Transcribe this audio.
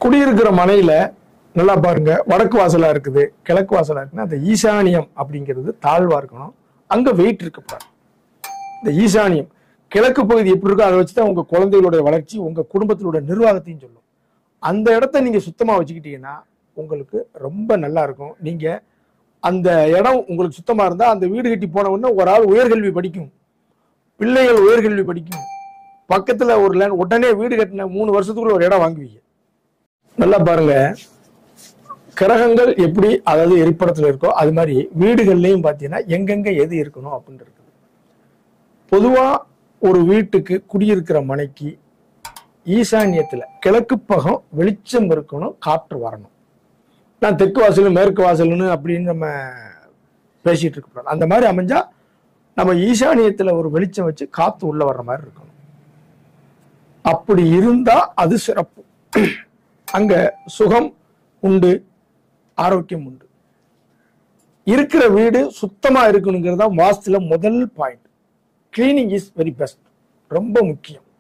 குடியிருக்கிற மனையில நல்லா பாருங்க வடக்கு வாசலா இருக்குது கிழக்கு வாசலா இருக்குன்னா அந்த ஈசானியம் அப்படிங்கிறது தாழ்வா இருக்கணும் அங்க வெயிட் இருக்கக்கூடாது இந்த ஈசானியம் கிழக்கு பகுதி எப்படி இருக்கோ அதை வச்சுதான் உங்க குழந்தைகளுடைய வளர்ச்சி உங்க குடும்பத்தினுடைய நிர்வாகத்தையும் சொல்லும் அந்த இடத்த நீங்க சுத்தமா வச்சுக்கிட்டீங்கன்னா உங்களுக்கு ரொம்ப நல்லா இருக்கும் நீங்க அந்த இடம் உங்களுக்கு சுத்தமா இருந்தா அந்த வீடு கட்டி போன உடனே ஒரு ஆள் உயர்கல்வி படிக்கும் பிள்ளைகள் உயர்கல்வி படிக்கும் பக்கத்துல ஒரு லேண்ட் உடனே வீடு கட்டின மூணு வருஷத்துக்குள்ள ஒரு இடம் வாங்குவீங்க நல்லா பாருங்க கிரகங்கள் எப்படி அதாவது எரிப்படத்துல இருக்கோ அது மாதிரி வீடுகள்லயும் பார்த்தீங்கன்னா எங்கெங்க எது இருக்கணும் அப்படின்னு இருக்குது பொதுவா ஒரு வீட்டுக்கு குடியிருக்கிற மனைக்கு ஈசான்யத்துல கிழக்கு பக்கம் வெளிச்சம் இருக்கணும் காற்று வரணும் நான் தெற்கு வாசல் மேற்கு வாசல்னு அப்படின்னு நம்ம பேசிட்டு இருக்க கூடாது அந்த மாதிரி அமைஞ்சா நம்ம ஈசானியத்துல ஒரு வெளிச்சம் வச்சு காத்து உள்ள வர்ற மாதிரி இருக்கணும் அப்படி இருந்தா அது சிறப்பு அங்க சுகம் உண்டு ஆரோக்கியம் உண்டு இருக்கிற வீடு சுத்தமா இருக்கணுங்கிறது தான் வாஸ்துல முதல் point cleaning is very best ரொம்ப முக்கியம்